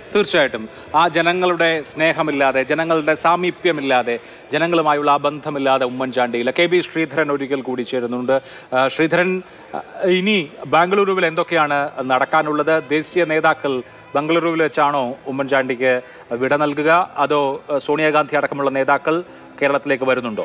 തീർച്ചയായിട്ടും ആ ജനങ്ങളുടെ സ്നേഹമില്ലാതെ ജനങ്ങളുടെ സാമീപ്യമില്ലാതെ ജനങ്ങളുമായുള്ള ആ ബന്ധമില്ലാതെ ഉമ്മൻചാണ്ടിയില്ല കെ ബി ശ്രീധരൻ ഒരിക്കൽ കൂടി ചേരുന്നുണ്ട് ആ, ശ്രീധരൻ ആ, ഇനി ബാംഗ്ലൂരുവിൽ എന്തൊക്കെയാണ് നടക്കാനുള്ളത് ദേശീയ നേതാക്കൾ ബംഗളൂരുവിൽ വെച്ചാണോ ഉമ്മൻചാണ്ടിക്ക് വിട നൽകുക അതോ ആ, സോണിയാഗാന്ധി അടക്കമുള്ള നേതാക്കൾ കേരളത്തിലേക്ക് വരുന്നുണ്ടോ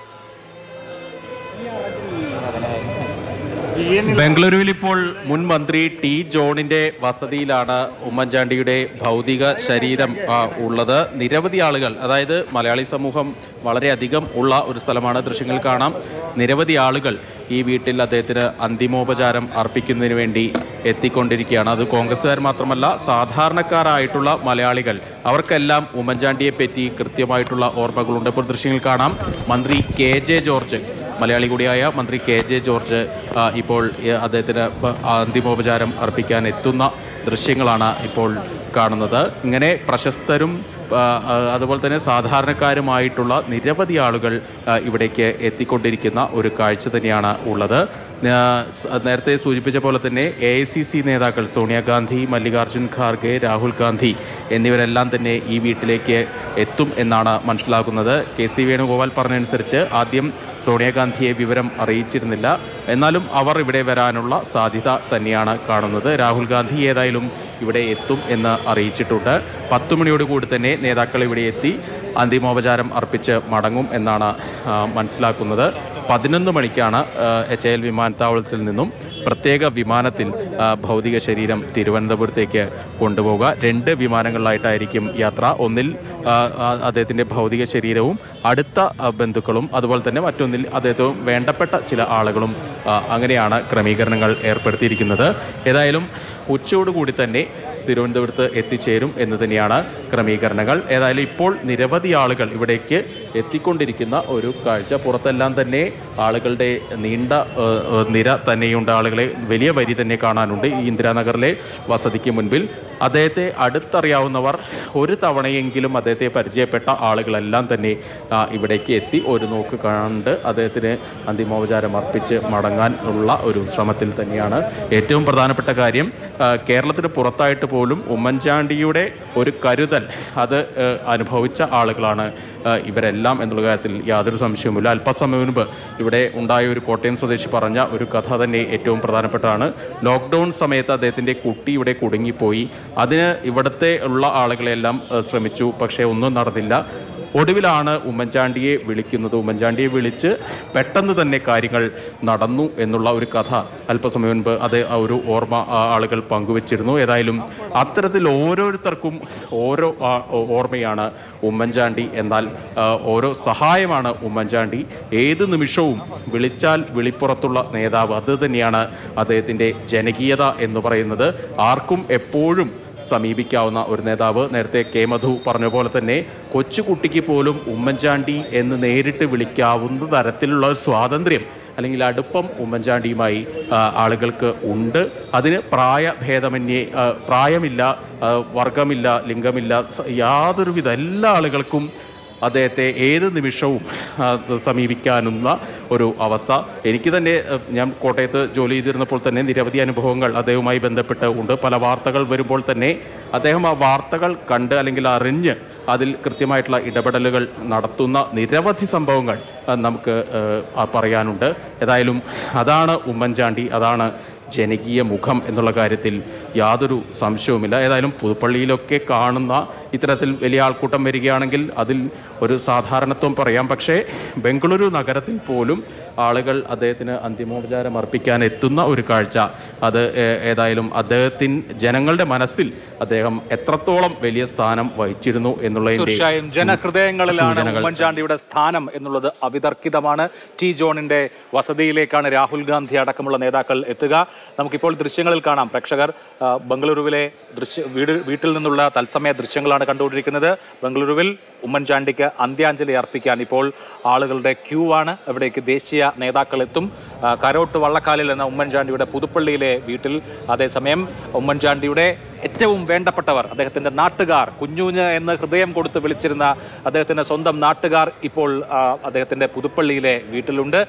ബംഗളൂരുവിൽ ഇപ്പോൾ മുൻ മന്ത്രി ടി ജോണിന്റെ വസതിയിലാണ് ഉമ്മൻചാണ്ടിയുടെ ഭൗതിക ശരീരം ആ, ഉള്ളത് നിരവധി ആളുകൾ അതായത് മലയാളി സമൂഹം വളരെയധികം ഉള്ള ഒരു സ്ഥലമാണ് ദൃശ്യങ്ങൾ കാണാം നിരവധി ആളുകൾ ഈ വീട്ടിൽ അദ്ദേഹത്തിന് അന്തിമോപചാരം അർപ്പിക്കുന്നതിന് വേണ്ടി എത്തിക്കൊണ്ടിരിക്കുകയാണ് അത് കോൺഗ്രസ്സുകാർ മാത്രമല്ല സാധാരണക്കാരായിട്ടുള്ള മലയാളികൾ അവർക്കെല്ലാം ഉമ്മൻചാണ്ടിയെ പറ്റി കൃത്യമായിട്ടുള്ള ഓർമ്മകളുണ്ട് ഇപ്പോൾ ദൃശ്യങ്ങൾ കാണാം മന്ത്രി കെ ജെ ജോർജ് മലയാളി കൂടിയായ മന്ത്രി കെ ജെ ജോർജ് ആ, ഇപ്പോൾ ഈ അദ്ദേഹത്തിന് ബ- അന്തിമോപചാരം അർപ്പിക്കാൻ എത്തുന്ന ദൃശ്യങ്ങളാണ് ഇപ്പോൾ കാണുന്നത് ഇങ്ങനെ പ്രശസ്തരും ആ, ആ, അതുപോലെ തന്നെ സാധാരണക്കാരുമായിട്ടുള്ള നിരവധി ആളുകൾ ആ, ഇവിടേക്ക് എത്തിക്കൊണ്ടിരിക്കുന്ന ഒരു കാഴ്ച തന്നെയാണ് ഉള്ളത് ആ, സ- നേരത്തെ സൂചിപ്പിച്ച പോലെ തന്നെ എ ഐ സി സി നേതാക്കൾ സോണിയാഗാന്ധി മല്ലികാർജുൻ ഖാർഗെ രാഹുൽ ഗാന്ധി എന്നിവരെല്ലാം തന്നെ ഈ വീട്ടിലേക്ക് എത്തും എന്നാണ് മനസ്സിലാക്കുന്നത് കെ സി വേണുഗോപാൽ പറഞ്ഞതനുസരിച്ച് ആദ്യം സോണിയാഗാന്ധിയെ വിവരം അറിയിച്ചിരുന്നില്ല എന്നാലും അവർ ഇവിടെ വരാനുള്ള സാധ്യത തന്നെയാണ് കാണുന്നത് രാഹുൽ ഗാന്ധി ഏതായാലും ഇവിടെ എത്തും എന്ന് അറിയിച്ചിട്ടുണ്ട് പത്തു മണിയോട് കൂടി തന്നെ നേതാക്കൾ ഇവിടെ എത്തി അന്തിമോപചാരം അർപ്പിച്ച് മടങ്ങും എന്നാണ് ആ, മനസ്സിലാക്കുന്നത് പതിനൊന്ന് മണിക്കാണ് എച്ച് എൽ വിമാനത്താവളത്തിൽ നിന്നും പ്രത്യേക വിമാനത്തിൽ ആ, ഭൗതിക ശരീരം തിരുവനന്തപുരത്തേക്ക് കൊണ്ടുപോവുക രണ്ട് വിമാനങ്ങളിലായിട്ടായിരിക്കും യാത്ര ഒന്നിൽ ആ, ആ, അദ്ദേഹത്തിൻ്റെ ഭൗതിക ശരീരവും അടുത്ത ആ, ബന്ധുക്കളും അതുപോലെ തന്നെ മറ്റൊന്നിൽ അദ്ദേഹത്തിന് വേണ്ടപ്പെട്ട ചില ആളുകളും ആ, അങ്ങനെയാണ് ക്രമീകരണങ്ങൾ ഏർപ്പെടുത്തിയിരിക്കുന്നത് ഏതായാലും ഉച്ചയോടുകൂടി തന്നെ തിരുവനന്തപുരത്ത് എത്തിച്ചേരും എന്ന് തന്നെയാണ് ക്രമീകരണങ്ങൾ ഏതായാലും ഇപ്പോൾ നിരവധി ആളുകൾ ഇവിടേക്ക് എത്തിക്കൊണ്ടിരിക്കുന്ന ഒരു കാഴ്ച പുറത്തെല്ലാം തന്നെ ആളുകളുടെ നീണ്ട ഏഹ്, ഏഹ്, നിര തന്നെയുണ്ട് ആളുകളെ വലിയ വരി തന്നെ കാണാനുണ്ട് ഈ ഇന്ദിരാനഗറിലെ വസതിക്ക് മുൻപിൽ അദ്ദേഹത്തെ അടുത്തറിയാവുന്നവർ ഒരു തവണയെങ്കിലും അദ്ദേഹത്തെ പരിചയപ്പെട്ട ആളുകളെല്ലാം തന്നെ ആ, ഇവിടേക്ക് എത്തി ഒരു നോക്ക് കണ്ട് അദ്ദേഹത്തിന് അന്തിമോപചാരം അർപ്പിച്ച് മടങ്ങാൻ ഉള്ള ഒരു ശ്രമത്തിൽ തന്നെയാണ് ഏറ്റവും പ്രധാനപ്പെട്ട കാര്യം ആ, കേരളത്തിന് പുറത്തായിട്ട് പോലും ഉമ്മൻചാണ്ടിയുടെ ഒരു കരുതൽ അത് ആ, അനുഭവിച്ച ആളുകളാണ് ആ, ഇവരെല്ലാം എന്നുള്ള കാര്യത്തിൽ യാതൊരു സംശയവുമില്ല അല്പസമയം മുൻപ് ഇവിടെ ഉണ്ടായ ഒരു കോട്ടയം സ്വദേശി പറഞ്ഞ ഒരു കഥ തന്നെ ഏറ്റവും പ്രധാനപ്പെട്ടതാണ് ലോക്ക്ഡൗൺ സമയത്ത് അദ്ദേഹത്തിൻ്റെ കുട്ടി ഇവിടെ കുടുങ്ങിപ്പോയി അതിന് ഇവിടുത്തെ ഉള്ള ആളുകളെല്ലാം ആ, ശ്രമിച്ചു പക്ഷേ ഒന്നും നടന്നില്ല ഒടുവിലാണ് ഉമ്മൻചാണ്ടിയെ വിളിക്കുന്നത് ഉമ്മൻചാണ്ടിയെ വിളിച്ച് പെട്ടെന്ന് തന്നെ കാര്യങ്ങൾ നടന്നു എന്നുള്ള ഒരു കഥ അല്പസമയം മുൻപ് അത് ആ ഒരു ഓർമ്മ ആ ആളുകൾ പങ്കുവച്ചിരുന്നു ഏതായാലും അത്തരത്തിൽ ഓരോരുത്തർക്കും ഓരോ ആ, ഓർമ്മയാണ് ഉമ്മൻചാണ്ടി എന്നാൽ ആ, ഓരോ സഹായമാണ് ഉമ്മൻചാണ്ടി ഏത് നിമിഷവും വിളിച്ചാൽ വിളിപ്പുറത്തുള്ള നേതാവ് അത് തന്നെയാണ് അദ്ദേഹത്തിൻ്റെ ജനകീയത എന്ന് പറയുന്നത് ആർക്കും എപ്പോഴും സമീപിക്കാവുന്ന ഒരു നേതാവ് നേരത്തെ കെ മധു പറഞ്ഞ പോലെ തന്നെ കൊച്ചുകുട്ടിക്ക് പോലും ഉമ്മൻചാണ്ടി എന്ന് നേരിട്ട് വിളിക്കാവുന്ന തരത്തിലുള്ള ഒരു സ്വാതന്ത്ര്യം അല്ലെങ്കിൽ അടുപ്പം ഉമ്മൻചാണ്ടിയുമായി ആ, ആളുകൾക്ക് ഉണ്ട് അതിന് പ്രായഭേദമന്യേ ആ, പ്രായമില്ല ആ, വർഗമില്ല ലിംഗമില്ല സ- യാതൊരുവിധ എല്ലാ ആളുകൾക്കും അദ്ദേഹത്തെ ഏത് നിമിഷവും ആ, സമീപിക്കാനുള്ള ഒരു അവസ്ഥ എനിക്ക് തന്നെ ആ, ഞാൻ കോട്ടയത്ത് ജോലി ചെയ്തിരുന്നപ്പോൾ തന്നെ നിരവധി അനുഭവങ്ങൾ അദ്ദേഹവുമായി ബന്ധപ്പെട്ട് ഉണ്ട് പല വാർത്തകൾ വരുമ്പോൾ തന്നെ അദ്ദേഹം ആ വാർത്തകൾ കണ്ട് അല്ലെങ്കിൽ അറിഞ്ഞ് അതിൽ കൃത്യമായിട്ടുള്ള ഇടപെടലുകൾ നടത്തുന്ന നിരവധി സംഭവങ്ങൾ ആ, നമുക്ക് ആ, പറയാനുണ്ട് ഏതായാലും അതാണ് ഉമ്മൻചാണ്ടി അതാണ് ജനകീയ മുഖം എന്നുള്ള കാര്യത്തിൽ യാതൊരു സംശയവുമില്ല ഏതായാലും പുതുപ്പള്ളിയിലൊക്കെ കാണുന്ന ഇത്തരത്തിൽ വലിയ ആൾക്കൂട്ടം വരികയാണെങ്കിൽ അതിൽ ഒരു സാധാരണത്വം പറയാം പക്ഷേ ബംഗളൂരു നഗരത്തിൽ പോലും ആളുകൾ അദ്ദേഹത്തിന് അന്തിമോപചാരം അർപ്പിക്കാൻ എത്തുന്ന ഒരു കാഴ്ച അത് ഏ- ഏതായാലും അദ്ദേഹത്തിൻ ജനങ്ങളുടെ മനസ്സിൽ അദ്ദേഹം എത്രത്തോളം വലിയ സ്ഥാനം വഹിച്ചിരുന്നു എന്നുള്ളതിൻ്റെ തീർച്ചയായും സൂ- ജനഹൃദയങ്ങളിലാണ് സൂചനകൾ ഉമ്മൻചാണ്ടിയുടെ സ്ഥാനം എന്നുള്ളത് അവിതർക്കിതമാണ് ടി ജോണിന്റെ വസതിയിലേക്കാണ് രാഹുൽ ഗാന്ധി അടക്കമുള്ള നേതാക്കൾ എത്തുക നമുക്കിപ്പോൾ ദൃശ്യങ്ങളിൽ കാണാം പ്രേക്ഷകർ ആ, ബംഗളൂരുവിലെ ദൃശ്യ വീട് വീട്ടിൽ നിന്നുള്ള തത്സമയ ദൃശ്യങ്ങളാണ് കണ്ടുകൊണ്ടിരിക്കുന്നത് ബംഗളൂരുവിൽ ഉമ്മൻചാണ്ടിക്ക് അന്ത്യാഞ്ജലി അർപ്പിക്കാൻ ഇപ്പോൾ ആളുകളുടെ ക്യൂ ആണ് അവിടേക്ക് ദേശീയ നേതാക്കൾ എത്തും ആ, കരോട്ട് വള്ളക്കാലിൽ എന്ന ഉമ്മൻചാണ്ടിയുടെ പുതുപ്പള്ളിയിലെ വീട്ടിൽ അതേസമയം ഉമ്മൻചാണ്ടിയുടെ ഏറ്റവും വേണ്ടപ്പെട്ടവർ അദ്ദേഹത്തിന്റെ നാട്ടുകാർ കുഞ്ഞുഞ്ഞ് എന്ന് ഹൃദയം കൊടുത്ത് വിളിച്ചിരുന്ന അദ്ദേഹത്തിന്റെ സ്വന്തം നാട്ടുകാർ ഇപ്പോൾ ആ, അദ്ദേഹത്തിന്റെ പുതുപ്പള്ളിയിലെ വീട്ടിലുണ്ട്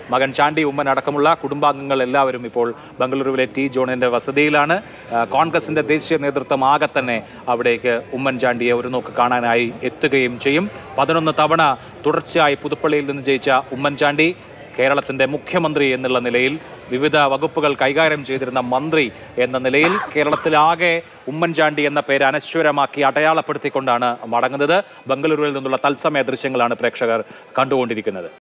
മകൻ ചാണ്ടി ഉമ്മൻ അടക്കമുള്ള കുടുംബാംഗങ്ങൾ എല്ലാവരും ഇപ്പോൾ ബംഗളൂരുവിലെ ടി ജോണിന്റെ വസതിയിലാണ് ആ, കോൺഗ്രസിന്റെ ദേശീയ നേതൃത്വം ആകെ തന്നെ അവിടേക്ക് ഉമ്മൻചാണ്ടിയെ ഒരു നോക്ക് കാണാനായി എത്തുകയും ചെയ്യും പതിനൊന്ന് തവണ തുടർച്ചയായി പുതുപ്പള്ളിയിൽ നിന്ന് ജയിച്ച ഉമ്മൻചാണ്ടി കേരളത്തിന്റെ മുഖ്യമന്ത്രി എന്നുള്ള നിലയിൽ വിവിധ വകുപ്പുകൾ കൈകാര്യം ചെയ്തിരുന്ന മന്ത്രി എന്ന നിലയിൽ കേരളത്തിലാകെ ഉമ്മൻചാണ്ടി എന്ന പേര് അനശ്വരമാക്കി അടയാളപ്പെടുത്തിക്കൊണ്ടാണ് മടങ്ങുന്നത് ബംഗളൂരുവിൽ നിന്നുള്ള തത്സമയ ദൃശ്യങ്ങളാണ് പ്രേക്ഷകർ കണ്ടുകൊണ്ടിരിക്കുന്നത്